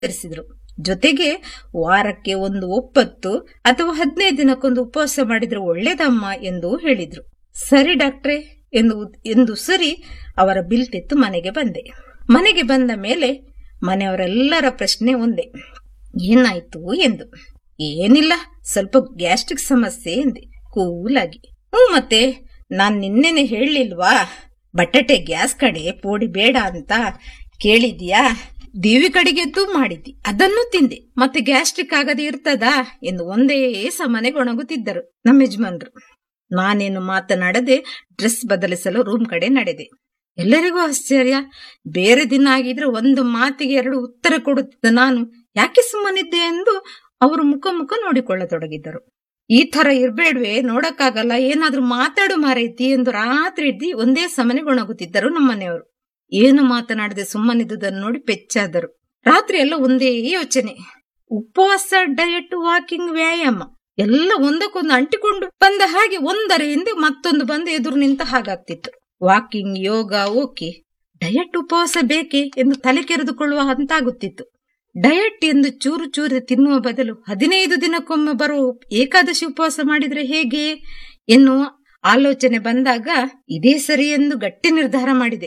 ಸೇರಿಸಿದ್ರು ಜೊತೆಗೆ ವಾರಕ್ಕೆ ಒಂದು ಒಪ್ಪತ್ತು ಅಥವಾ ಹದಿನೈದು ದಿನಕ್ಕೊಂದು ಉಪವಾಸ ಮಾಡಿದ್ರೆ ಒಳ್ಳೇದಮ್ಮ ಎಂದು ಹೇಳಿದ್ರು ಸರಿ ಡಾಕ್ಟ್ರೆ ಎಂದು ಎಂದು ಸರಿ ಅವರ ಬಿಲ್ ತೆತ್ತು ಮನೆಗೆ ಬಂದೆ ಮನೆಗೆ ಬಂದ ಮೇಲೆ ಮನೆಯವರೆಲ್ಲರ ಪ್ರಶ್ನೆ ಒಂದೇ ಏನಾಯ್ತು ಎಂದು ಏನಿಲ್ಲ ಸ್ವಲ್ಪ ಗ್ಯಾಸ್ಟ್ರಿಕ್ ಸಮಸ್ಯೆ ಎಂದೆ ಕೂಲಾಗಿ ಹ್ಞೂ ಮತ್ತೆ ನಾನ್ ನಿನ್ನೆನೆ ಹೇಳಲಿಲ್ವಾ ಬಟಾಟೆ ಗ್ಯಾಸ್ ಕಡೆ ಪೋಡಿ ಬೇಡ ಅಂತ ಕೇಳಿದ್ಯಾ ದೇವಿ ಕಡೆಗೆದ್ದು ಮಾಡಿದ್ದಿ ಅದನ್ನು ತಿಂದೆ ಮತ್ತೆ ಗ್ಯಾಸ್ಟ್ರಿಕ್ ಆಗದೆ ಇರ್ತದಾ ಎಂದು ಒಂದೇ ಸಮನೆ ಗೊಣಗುತ್ತಿದ್ದರು ನಮ್ಮ ಯಜಮಾನ್ರು ನಾನೇನು ಮಾತನಾಡದೆ ಡ್ರೆಸ್ ಬದಲಿಸಲು ರೂಮ್ ಕಡೆ ನಡೆದೆ ಎಲ್ಲರಿಗೂ ಆಶ್ಚರ್ಯ ಬೇರೆ ದಿನ ಆಗಿದ್ರೆ ಒಂದು ಮಾತಿಗೆ ಎರಡು ಉತ್ತರ ಕೊಡುತ್ತಿದ್ದ ನಾನು ಯಾಕೆ ಸುಮ್ಮನಿದ್ದೆ ಎಂದು ಅವರು ಮುಖ ಮುಖ ನೋಡಿಕೊಳ್ಳತೊಡಗಿದ್ದರು ಈ ತರ ಇರ್ಬೇಡ್ವೆ ನೋಡಕ್ಕಾಗಲ್ಲ ಏನಾದ್ರೂ ಮಾತಾಡು ಮಾರೈತಿ ಎಂದು ರಾತ್ರಿ ಇದ್ದಿ ಒಂದೇ ಸಮನೆ ಗೊಣಗುತ್ತಿದ್ದರು ನಮ್ಮನೆಯವರು ಏನು ಮಾತನಾಡದೆ ಸುಮ್ಮನಿದ್ದುದನ್ನು ನೋಡಿ ಪೆಚ್ಚಾದರು ರಾತ್ರಿ ಎಲ್ಲ ಒಂದೇ ಯೋಚನೆ ಉಪವಾಸ ಡಯಟ್ ವಾಕಿಂಗ್ ವ್ಯಾಯಾಮ ಎಲ್ಲ ಒಂದಕ್ಕೊಂದು ಅಂಟಿಕೊಂಡು ಬಂದ ಹಾಗೆ ಒಂದರ ಹಿಂದೆ ಮತ್ತೊಂದು ಬಂದು ಎದುರು ನಿಂತ ಹಾಗಾಗ್ತಿತ್ತು ವಾಕಿಂಗ್ ಯೋಗ ಓಕೆ ಡಯಟ್ ಉಪವಾಸ ಬೇಕೆ ಎಂದು ತಲೆ ಕೆರೆದುಕೊಳ್ಳುವ ಹಂತಾಗುತ್ತಿತ್ತು ಡಯಟ್ ಎಂದು ಚೂರು ಚೂರು ತಿನ್ನುವ ಬದಲು ಹದಿನೈದು ದಿನಕ್ಕೊಮ್ಮೆ ಬರುವ ಏಕಾದಶಿ ಉಪವಾಸ ಮಾಡಿದ್ರೆ ಹೇಗೆ ಎನ್ನುವ ಆಲೋಚನೆ ಬಂದಾಗ ಇದೇ ಸರಿ ಎಂದು ಗಟ್ಟಿ ನಿರ್ಧಾರ ಮಾಡಿದೆ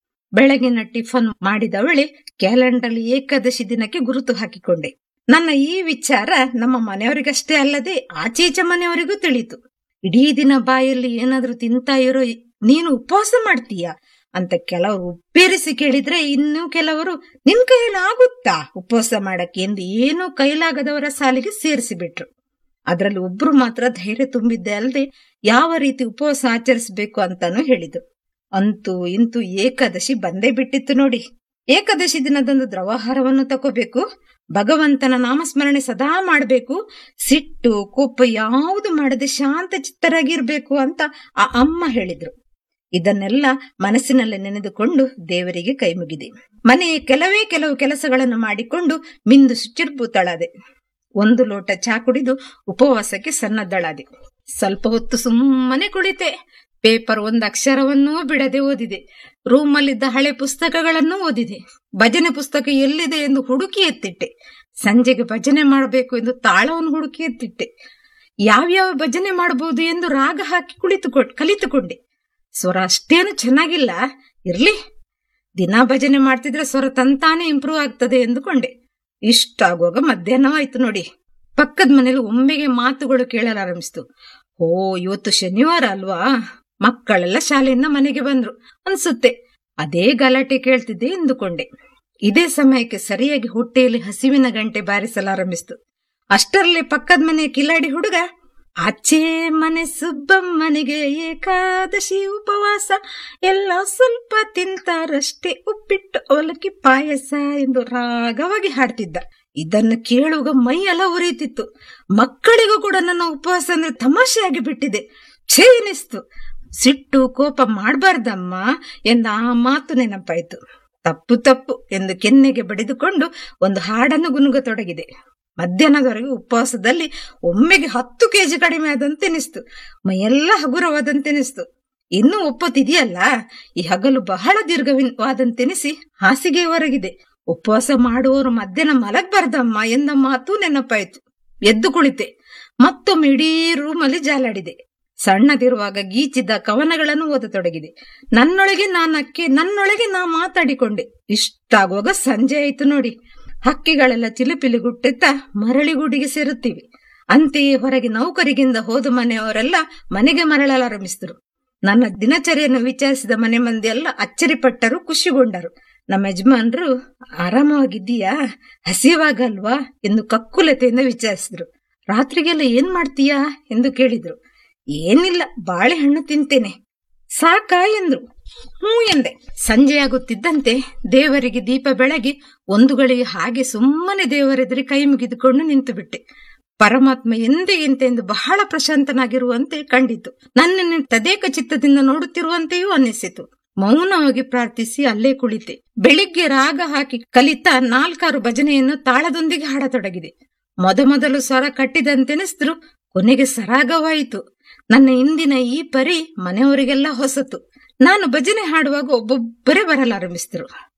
ಬೆಳಗಿನ ಟಿಫನ್ ಮಾಡಿದವಳೆ ಕ್ಯಾಲೆಂಡರ್ ಏಕಾದಶಿ ದಿನಕ್ಕೆ ಗುರುತು ಹಾಕಿಕೊಂಡೆ ನನ್ನ ಈ ವಿಚಾರ ನಮ್ಮ ಮನೆಯವರಿಗಷ್ಟೇ ಅಲ್ಲದೆ ಆಚೀಚೆ ಮನೆಯವರಿಗೂ ತಿಳಿತು ಇಡೀ ದಿನ ಬಾಯಲ್ಲಿ ಏನಾದ್ರೂ ತಿಂತಾ ಇರೋ ನೀನು ಉಪವಾಸ ಮಾಡ್ತೀಯ ಅಂತ ಕೆಲವರು ಉಪ್ಪೇರಿಸಿ ಕೇಳಿದ್ರೆ ಇನ್ನು ಕೆಲವರು ನಿನ್ ಕೈಯಲ್ಲಿ ಆಗುತ್ತಾ ಉಪವಾಸ ಮಾಡಕ್ಕೆ ಎಂದು ಏನೂ ಕೈಲಾಗದವರ ಸಾಲಿಗೆ ಸೇರಿಸಿಬಿಟ್ರು ಅದರಲ್ಲಿ ಒಬ್ರು ಮಾತ್ರ ಧೈರ್ಯ ತುಂಬಿದ್ದೆ ಅಲ್ಲದೆ ಯಾವ ರೀತಿ ಉಪವಾಸ ಆಚರಿಸಬೇಕು ಅಂತಾನು ಹೇಳಿದ್ರು ಅಂತೂ ಇಂತೂ ಏಕಾದಶಿ ಬಂದೇ ಬಿಟ್ಟಿತ್ತು ನೋಡಿ ಏಕಾದಶಿ ದಿನದಂದು ದ್ರವಾಹಾರವನ್ನು ತಗೋಬೇಕು ಭಗವಂತನ ನಾಮಸ್ಮರಣೆ ಸದಾ ಮಾಡಬೇಕು ಸಿಟ್ಟು ಕೋಪ ಯಾವುದು ಮಾಡದೆ ಶಾಂತ ಚಿತ್ತರಾಗಿರ್ಬೇಕು ಅಂತ ಆ ಅಮ್ಮ ಹೇಳಿದ್ರು ಇದನ್ನೆಲ್ಲ ಮನಸ್ಸಿನಲ್ಲಿ ನೆನೆದುಕೊಂಡು ದೇವರಿಗೆ ಕೈಮುಗಿದೆ ಮನೆಯ ಕೆಲವೇ ಕೆಲವು ಕೆಲಸಗಳನ್ನು ಮಾಡಿಕೊಂಡು ಮಿಂದು ಶುಚಿರ್ಭೂತಳಾದೆ ಒಂದು ಲೋಟ ಚಾ ಕುಡಿದು ಉಪವಾಸಕ್ಕೆ ಸನ್ನದ್ಧಳಾದೆ ಸ್ವಲ್ಪ ಹೊತ್ತು ಸುಮ್ಮನೆ ಕುಳಿತೆ ಪೇಪರ್ ಒಂದು ಅಕ್ಷರವನ್ನೂ ಬಿಡದೆ ಓದಿದೆ ರೂಮಲ್ಲಿದ್ದ ಹಳೆ ಪುಸ್ತಕಗಳನ್ನು ಓದಿದೆ ಭಜನೆ ಪುಸ್ತಕ ಎಲ್ಲಿದೆ ಎಂದು ಹುಡುಕಿ ಎತ್ತಿಟ್ಟೆ ಸಂಜೆಗೆ ಭಜನೆ ಮಾಡಬೇಕು ಎಂದು ತಾಳವನ್ನು ಹುಡುಕಿ ಎತ್ತಿಟ್ಟೆ ಯಾವ್ಯಾವ ಭಜನೆ ಮಾಡಬಹುದು ಎಂದು ರಾಗ ಹಾಕಿ ಕುಳಿತುಕೊ ಕಲಿತುಕೊಂಡೆ ಸ್ವರ ಅಷ್ಟೇನು ಚೆನ್ನಾಗಿಲ್ಲ ಇರ್ಲಿ ದಿನಾ ಭಜನೆ ಮಾಡ್ತಿದ್ರೆ ಸ್ವರ ತಂತಾನೆ ಇಂಪ್ರೂವ್ ಆಗ್ತದೆ ಎಂದುಕೊಂಡೆ ಇಷ್ಟಾಗುವಾಗ ಮಧ್ಯಾಹ್ನವಾಯ್ತು ನೋಡಿ ಪಕ್ಕದ ಮನೇಲಿ ಒಮ್ಮೆಗೆ ಮಾತುಗಳು ಕೇಳಲಾರಂಭಿಸ್ತು ಓ ಇವತ್ತು ಶನಿವಾರ ಅಲ್ವಾ ಮಕ್ಕಳೆಲ್ಲ ಶಾಲೆಯಿಂದ ಮನೆಗೆ ಬಂದ್ರು ಅನ್ಸುತ್ತೆ ಅದೇ ಗಲಾಟೆ ಕೇಳ್ತಿದ್ದೆ ಎಂದುಕೊಂಡೆ ಇದೇ ಸಮಯಕ್ಕೆ ಸರಿಯಾಗಿ ಹೊಟ್ಟೆಯಲ್ಲಿ ಹಸಿವಿನ ಗಂಟೆ ಬಾರಿಸಲಾರಂಭಿಸ್ತು ಅಷ್ಟರಲ್ಲಿ ಪಕ್ಕದ ಮನೆ ಕಿಲಾಡಿ ಹುಡುಗ ಆಚೆ ಮನೆ ಸುಬ್ಬಮ್ಮನಿಗೆ ಏಕಾದಶಿ ಉಪವಾಸ ಎಲ್ಲ ಸ್ವಲ್ಪ ತಿಂತಾರಷ್ಟೇ ಉಪ್ಪಿಟ್ಟು ಅವಲಕ್ಕಿ ಪಾಯಸ ಎಂದು ರಾಗವಾಗಿ ಹಾಡ್ತಿದ್ದ ಇದನ್ನು ಕೇಳುವಾಗ ಮೈಯೆಲ್ಲ ಉರಿತಿತ್ತು ಮಕ್ಕಳಿಗೂ ಕೂಡ ನನ್ನ ಉಪವಾಸ ಅಂದ್ರೆ ತಮಾಷೆಯಾಗಿ ಬಿಟ್ಟಿದೆ ಛೇ ಎನಿಸ್ತು ಸಿಟ್ಟು ಕೋಪ ಮಾಡಬಾರ್ದಮ್ಮ ಎಂದ ಆ ಮಾತು ನೆನಪಾಯ್ತು ತಪ್ಪು ತಪ್ಪು ಎಂದು ಕೆನ್ನೆಗೆ ಬಡಿದುಕೊಂಡು ಒಂದು ಹಾಡನ್ನು ಗುನುಗತೊಡಗಿದೆ ಮಧ್ಯಾಹ್ನದವರೆಗೆ ಉಪವಾಸದಲ್ಲಿ ಒಮ್ಮೆಗೆ ಹತ್ತು ಕೆಜಿ ಕಡಿಮೆ ಆದಂತೆನಿಸ್ತು ಮೈಯೆಲ್ಲ ಹಗುರವಾದಂತೆನಿಸ್ತು ಇನ್ನೂ ಒಪ್ಪತ್ತಿದೆಯಲ್ಲ ಈ ಹಗಲು ಬಹಳ ದೀರ್ಘವಾದಂತೆನಿಸಿ ಹಾಸಿಗೆ ಹೊರಗಿದೆ ಉಪವಾಸ ಮಾಡುವವರು ಮಧ್ಯಾಹ್ನ ಮಲಗಬಾರ್ದಮ್ಮ ಎಂದ ಮಾತು ನೆನಪಾಯ್ತು ಎದ್ದು ಕುಳಿತೆ ಮತ್ತೊಮ್ಮೆ ಇಡೀ ರೂಮಲ್ಲಿ ಜಾಲಾಡಿದೆ ಸಣ್ಣದಿರುವಾಗ ಗೀಚಿದ ಕವನಗಳನ್ನು ಓದತೊಡಗಿದೆ ನನ್ನೊಳಗೆ ನಾನಕ್ಕೆ ನನ್ನೊಳಗೆ ನಾ ಮಾತಾಡಿಕೊಂಡೆ ಇಷ್ಟಾಗುವಾಗ ಸಂಜೆ ಆಯ್ತು ನೋಡಿ ಹಕ್ಕಿಗಳೆಲ್ಲ ಚಿಲಿಪಿಲಿಗುಟ್ಟೆತ್ತ ಮರಳಿಗೂಡಿಗೆ ಸೇರುತ್ತಿವೆ ಅಂತೆಯೇ ಹೊರಗೆ ನೌಕರಿಗಿಂದ ಹೋದ ಮನೆಯವರೆಲ್ಲ ಮನೆಗೆ ಮರಳಲಾರಂಭಿಸಿದರು ನನ್ನ ದಿನಚರಿಯನ್ನು ವಿಚಾರಿಸಿದ ಮನೆ ಮಂದಿ ಎಲ್ಲ ಅಚ್ಚರಿಪಟ್ಟರು ಖುಷಿಗೊಂಡರು ನಮ್ಮ ಯಜಮಾನ್ರು ಆರಾಮವಾಗಿದ್ದೀಯಾ ಹಸಿವಾಗಲ್ವಾ ಎಂದು ಕಕ್ಕುಲತೆಯಿಂದ ವಿಚಾರಿಸಿದ್ರು ರಾತ್ರಿಗೆಲ್ಲ ಏನ್ ಮಾಡ್ತೀಯಾ ಎಂದು ಕೇಳಿದ್ರು ಏನಿಲ್ಲ ಬಾಳೆಹಣ್ಣು ತಿಂತೇನೆ ಸಾಕಾ ಎಂದ್ರು ಹ್ಞೂ ಎಂದೆ ಸಂಜೆಯಾಗುತ್ತಿದ್ದಂತೆ ದೇವರಿಗೆ ದೀಪ ಬೆಳಗಿ ಒಂದು ಗಳಿಗೆ ಹಾಗೆ ಸುಮ್ಮನೆ ದೇವರೆದುರಿ ಕೈ ಮುಗಿದುಕೊಂಡು ನಿಂತು ಬಿಟ್ಟೆ ಪರಮಾತ್ಮ ಎಂದೇ ಎಂತೆಂದು ಬಹಳ ಪ್ರಶಾಂತನಾಗಿರುವಂತೆ ಕಂಡಿತು ನನ್ನನ್ನು ತದೇಕ ಚಿತ್ತದಿಂದ ನೋಡುತ್ತಿರುವಂತೆಯೂ ಅನ್ನಿಸಿತು ಮೌನವಾಗಿ ಪ್ರಾರ್ಥಿಸಿ ಅಲ್ಲೇ ಕುಳಿತೆ ಬೆಳಿಗ್ಗೆ ರಾಗ ಹಾಕಿ ಕಲಿತ ನಾಲ್ಕಾರು ಭಜನೆಯನ್ನು ತಾಳದೊಂದಿಗೆ ಹಾಡತೊಡಗಿದೆ ಮೊದಮೊದಲು ಸ್ವರ ಕಟ್ಟಿದಂತೆನಿಸಿದ್ರು ಕೊನೆಗೆ ಸರಾಗವಾಯಿತು ನನ್ನ ಇಂದಿನ ಈ ಪರಿ ಮನೆಯವರಿಗೆಲ್ಲ ಹೊಸತು ನಾನು ಭಜನೆ ಹಾಡುವಾಗ ಒಬ್ಬೊಬ್ಬರೇ ಬರಲಾರಂಭಿಸಿದ್ರು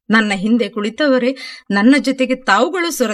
ನನ್ನ ಹಿಂದೆ ಕುಳಿತವರೇ ನನ್ನ ಜೊತೆಗೆ ತಾವುಗಳು